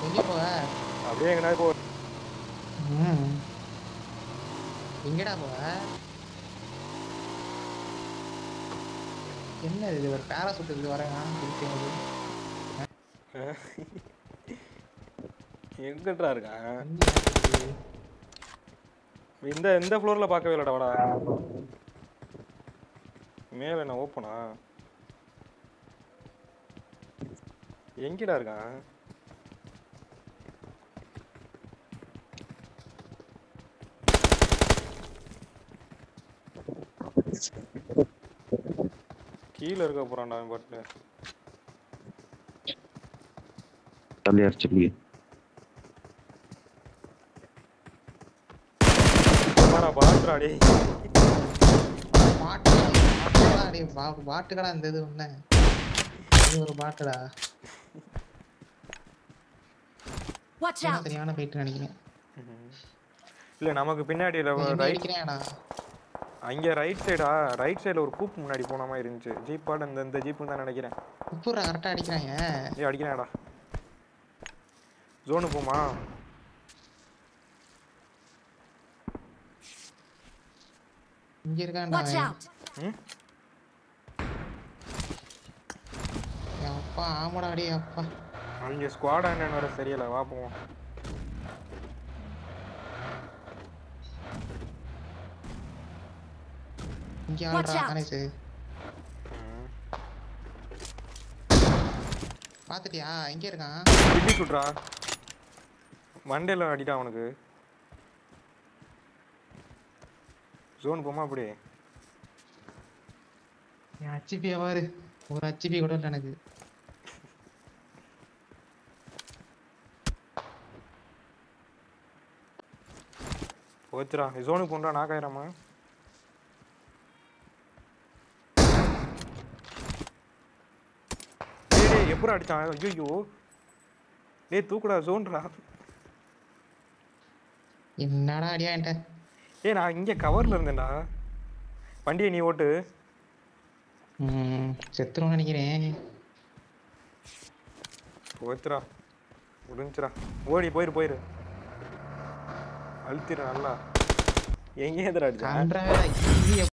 எங்கே போவ அப்படியே எங்கனா போ ம். எங்கடா போவ என்ன இது ஒரு பேராசூட் இது வரேன் எங்கடா இருக்கான் இந்த இந்த ஃப்ளோர்ல பார்க்கவே இல்லடா வாடா மேல என்ன ஓப்பனா எங்கடா இருக்கான் கீழே இருக்க போறான்டா அவன் பாட்டு தள்ளி அடிச்சிருக்கீங்க வாடா பாத்துடா டேய் பாட்டு பாட்டுடா டேய், பா- பாட்டுக்கடா இந்த இது ஒண்ணு இது ஒரு பாட்டுடா Watch என்ன out! சரியான போயிட்டு நினைக்கிறேன் இல்ல நமக்கு பின்னாடி எங்க ரைட் அடிக்கிறேன்டா அங்க ரைட் சைடா ரைட் சைடுல ஒரு கூப் முன்னாடி போன மாதிரி இருந்துச்சு ஜீப்பாட இந்த இந்த ஜீப்னு தான் நினைக்கிறேன் உப்புறா கரெக்டா அடிக்கிறாங்க ஏய் அடிக்கிறாடா ஜோனு போமா இங்க இருக்கான்டா Watch அவன். out! ம் என் அப்பா ஆமாடா அடி அப்பா அவங்க ஸ்குவாடா என்னன்னு வர தெரியல வா போவோம் இங்க Watch ஆடுறா out. கணேஷ் ம். பாத்துட்டியா எங்க இருக்கான் கிட்டி சுட்றா மண்டேல அடிடா அவனுக்கு ஜோன் போமா அப்படி என் ஹச்சிபி பாரு ஒரு ஹச்சிபி கூட இல்லை எனக்கு போச்சுடா ஜோனுக்கு போன்றா நாக்காயிரமா டேய் டேய் எப்படா அடிச்சான் ஐயோ டேய் தூக்குடா ஜோன்டா என்னடா அடியா என்கிட்ட ஏய் நான் இங்க கவர்ல இருந்தேன்டா வண்டியை நீ ஓட்டு ம் செத்துருவோம்னு நினைக்கிறேன் போச்சுடா முடிஞ்சுடா ஓடி போயிரு போயிரு அழுத்திடு நல்லா எங்கேயே அடிச்சா கன்றாவே